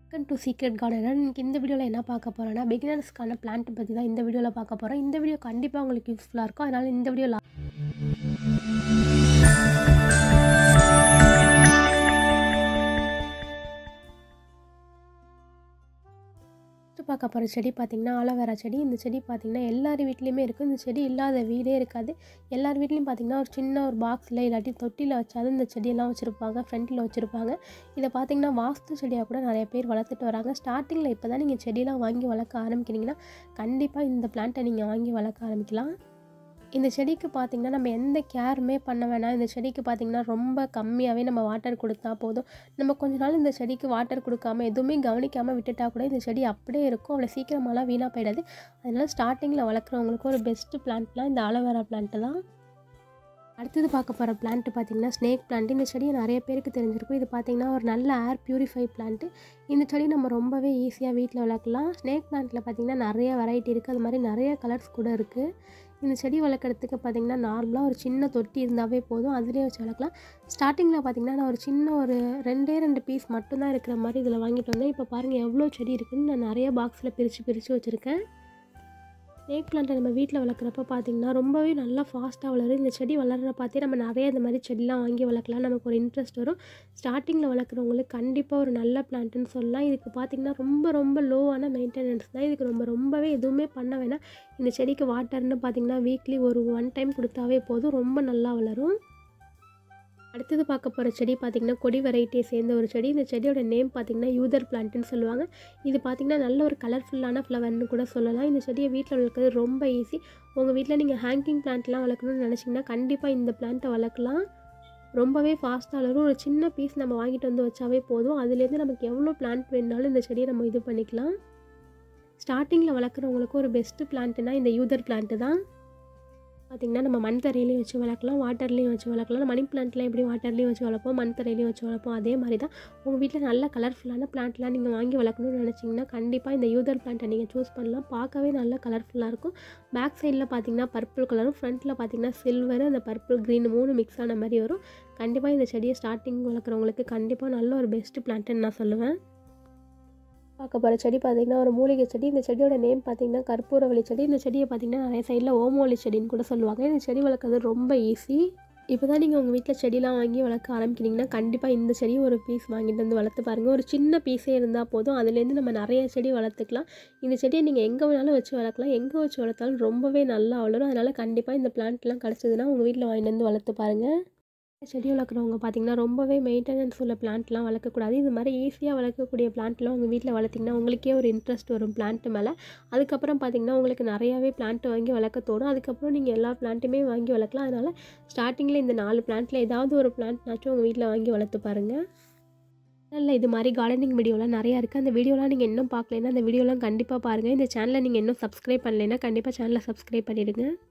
welcome to secret gardener இன்றைக்கி இந்த வீடியோவில் என்ன பார்க்க போகிறோன்னா பிகினர்ஸ்க்கான பிளான்ட் பற்றி தான் இந்த வீடியோவில் பார்க்க போகிறோம் இந்த வீடியோ கண்டிப்பாக உங்களுக்கு யூஸ்ஃபுல்லாக இருக்கும் அதனால் இந்த வீடியோ ஃபஸ்ட்டு பார்க்க போகிற செடி பார்த்திங்கன்னா ஆலோவேரா செடி இந்த செடி பார்த்திங்கன்னா எல்லார் வீட்லேயுமே இருக்கும் இந்த செடி இல்லாத வீடே இருக்காது எல்லார் வீட்லேயும் பார்த்திங்கன்னா ஒரு சின்ன ஒரு பாக்ஸில் இல்லாட்டி தொட்டியில் வச்சாலும் இந்த செடியெல்லாம் வச்சுருப்பாங்க ஃப்ரண்ட்டில் வச்சுருப்பாங்க இதை பார்த்திங்கன்னா வாஸ்து செடியாக கூட நிறைய பேர் வளர்த்துட்டு வராங்க ஸ்டார்டிங்கில் இப்போ தான் நீங்கள் செடியெலாம் வாங்கி வளர்க்க ஆரம்பிக்கிறீங்கன்னா கண்டிப்பாக இந்த பிளான்ட்டை நீங்கள் வாங்கி வளர்க்க ஆரம்பிக்கலாம் இந்த செடிக்கு பார்த்திங்கன்னா நம்ம எந்த கேருமே பண்ண வேணாம் இந்த செடிக்கு பார்த்திங்கன்னா ரொம்ப கம்மியாகவே நம்ம வாட்டர் கொடுத்தா போதும் நம்ம கொஞ்ச நாள் இந்த செடிக்கு வாட்டர் கொடுக்காம எதுவுமே கவனிக்காமல் விட்டுட்டா கூட இந்த செடி அப்படியே இருக்கும் அவ்வளோ சீக்கிரமாலாம் வீணாக போயிடாது அதனால் ஸ்டார்டிங்கில் வளர்க்குறவங்களுக்கு ஒரு பெஸ்ட்டு பிளான்ட்லாம் இந்த அலோவேரா பிளான்ட்டு தான் அடுத்தது பார்க்க போகிற பிளான்ட்டு பார்த்திங்கன்னா ஸ்னேக் பிளான்ட் இந்த செடியை நிறைய பேருக்கு தெரிஞ்சிருக்கும் இது பார்த்திங்கன்னா ஒரு நல்ல ஏர் பியூரிஃபை பிளான்ட்டு இந்த செடி நம்ம ரொம்பவே ஈஸியாக வீட்டில் வளர்க்கலாம் ஸ்னேக் பிளான்ட்டில் பார்த்திங்கன்னா நிறைய வெரைட்டி இருக்குது அது மாதிரி நிறைய கலர்ஸ் கூட இருக்குது இந்த செடி வளர்க்குறதுக்கு பார்த்திங்கன்னா நார்மலாக ஒரு சின்ன தொட்டி இருந்தாவே போதும் அதிலே வச்சு வளர்க்கலாம் ஸ்டார்டிங்கில் பார்த்திங்கன்னா நான் ஒரு சின்ன ஒரு ரெண்டே ரெண்டு பீஸ் மட்டும்தான் இருக்கிற மாதிரி இதில் வாங்கிட்டு வந்தேன் இப்போ பாருங்கள் எவ்வளோ செடி இருக்குதுன்னு நான் நிறைய பாக்ஸில் பிரித்து பிரித்து வச்சுருக்கேன் ஸ்னேக் பிளான்ட்டை நம்ம வீட்டில் வளர்க்குறப்ப பார்த்திங்கன்னா ரொம்பவே நல்லா ஃபாஸ்ட்டாக வளரும் இந்த செடி வளர்கிற பார்த்தே நம்ம நிறைய இந்த மாதிரி செடிலாம் வாங்கி வளர்க்கலாம் நமக்கு ஒரு இன்ட்ரெஸ்ட் வரும் ஸ்டார்டிங்கில் வளர்க்குறவங்களுக்கு கண்டிப்பாக ஒரு நல்ல பிளான்ட்டுன்னு சொல்லலாம் இதுக்கு பார்த்திங்கன்னா ரொம்ப ரொம்ப லோவான மெயின்டெனன்ஸ் தான் இதுக்கு ரொம்ப ரொம்பவே எதுவுமே பண்ண வேணாம் இந்த செடிக்கு வாட்டர்னு பார்த்திங்கன்னா வீக்லி ஒரு ஒன் டைம் கொடுத்தாவே போதும் ரொம்ப நல்லா வளரும் அடுத்தது பார்க்க போகிற செடி பார்த்திங்கன்னா கொடி வெரைட்டியை சேர்ந்த ஒரு செடி இந்த செடியோட நேம் பார்த்திங்கன்னா யூதர் பிளான்ட்டுன்னு சொல்லுவாங்க இது பார்த்திங்கன்னா நல்ல ஒரு கலர்ஃபுல்லான ஃப்ளவர்னு கூட சொல்லலாம் இந்த செடியை வீட்டில் வளர்க்குறது ரொம்ப ஈஸி உங்கள் வீட்டில் நீங்கள் ஹேங்கிங் பிளான்ட்லாம் வளர்க்கணும்னு நினச்சிங்கன்னா கண்டிப்பாக இந்த பிளான்ட்டை வளர்க்கலாம் ரொம்பவே ஃபாஸ்ட்டாக வளரும் ஒரு சின்ன பீஸ் நம்ம வாங்கிட்டு வந்து வச்சாவே போதும் அதுலேருந்து நமக்கு எவ்வளோ பிளான்ட் வேணுனாலும் இந்த செடியை நம்ம இது பண்ணிக்கலாம் ஸ்டார்டிங்கில் வளர்க்குறவங்களுக்கு ஒரு பெஸ்ட்டு பிளான்ட்டுனா இந்த யூதர் பிளான்ட்டு தான் பார்த்திங்கன்னா நம்ம மண் தரையிலையும் வச்சு வளர்க்கலாம் வாட்டர்லேயும் வச்சு வளர்க்கலாம் மணி பிளான்ட்லாம் எப்படி வாட்டர்லேயும் வச்சு வளர்ப்போம் மண் தரையிலையும் வச்சு வளர்ப்போம் அதே மாதிரி தான் உங்கள் வீட்டில் நல்ல கலர்ஃபுல்லான பிளான்ட்லாம் நீங்கள் வாங்கி வளர்க்கணும்னு நினச்சிங்கன்னா கண்டிப்பாக இந்த யூதர் பிளான்ட்டை நீங்கள் சூஸ் பண்ணலாம் பார்க்கவே நல்ல கலர்ஃபுல்லாக இருக்கும் பேக் சைடில் பார்த்தீங்கன்னா பர்பிள் கலரும் ஃப்ரண்ட்டில் பார்த்தீங்கன்னா சில்வர் அந்த பர்பிள் க்ரீன் மூணு மிக்ஸ் ஆன மாதிரி வரும் கண்டிப்பாக இந்த செடியை ஸ்டார்டிங் வளர்க்குறவங்களுக்கு கண்டிப்பாக நல்ல ஒரு பெஸ்ட்டு பிளான்ட்டுன்னு நான் சொல்லுவேன் பார்க்க போகிற செடி பார்த்திங்கன்னா ஒரு மூலிகை செடி இந்த செடியோட நேம் பார்த்திங்கன்னா கற்பூரவள்ளி செடி இந்த செடியை பார்த்திங்கன்னா நிறைய சைடில் ஓமோலி செடின்னு கூட சொல்லுவாங்க இந்த செடி வளர்க்குறது ரொம்ப ஈஸி இப்போ தான் நீங்கள் உங்கள் வீட்டில் செடிலாம் வாங்கி வளர்க்க ஆரம்பிக்கிறீங்கன்னா கண்டிப்பாக இந்த செடி ஒரு பீஸ் வாங்கிட்டு வந்து வளர்த்து பாருங்கள் ஒரு சின்ன பீஸே இருந்தால் போதும் அதுலேருந்து நம்ம நிறைய செடி வளர்த்துக்கலாம் இந்த செடியை நீங்கள் எங்கே வேணாலும் வச்சு வளர்க்கலாம் எங்கே வச்சு வளர்த்தாலும் ரொம்பவே நல்லா வளரும் அதனால் கண்டிப்பாக இந்த பிளான்ட்லாம் கிடச்சதுன்னா உங்கள் வீட்டில் வாங்கிட்டு வந்து வளர்த்து பாருங்கள் செடி வளர்க்குறவங்க பார்த்திங்கன்னா ரொம்பவே மெயின்டெனன்ஸ் உள்ள பிளான்ட்லாம் வளர்க்கக்கூடாது இது மாதிரி ஈஸியாக வளர்க்கக்கூடிய பிளான்ட்லாம் உங்கள் வீட்டில் வளர்த்திங்கன்னா உங்களுக்கே ஒரு இன்ட்ரெஸ்ட் வரும் பிளான்ட்டு மேலே அதுக்கப்புறம் பார்த்திங்கன்னா உங்களுக்கு நிறையாவே பிளான்ட்டு வாங்கி வளர்க்க தோணும் அதுக்கப்புறம் நீங்கள் எல்லா பிளான்ட்டுமே வாங்கி வளர்க்கலாம் அதனால் ஸ்டார்டிங்கில் இந்த நாலு பிளான்ட்டில் ஏதாவது ஒரு பிளான்ட்னாச்சும் உங்கள் வீட்டில் வாங்கி வளர்த்து பாருங்கள் இல்லை இது மாதிரி கார்டனிங் வீடியோலாம் நிறையா இருக்குது அந்த வீடியோலாம் நீங்கள் இன்னும் பார்க்கலைன்னா அந்த வீடியோலாம் கண்டிப்பாக பாருங்கள் இந்த சேனலை நீங்கள் இன்னும் சப்ஸ்கிரைப் பண்ணலைன்னா கண்டிப்பாக சேனலை சப்ஸ்கிரைப் பண்ணிவிடுங்க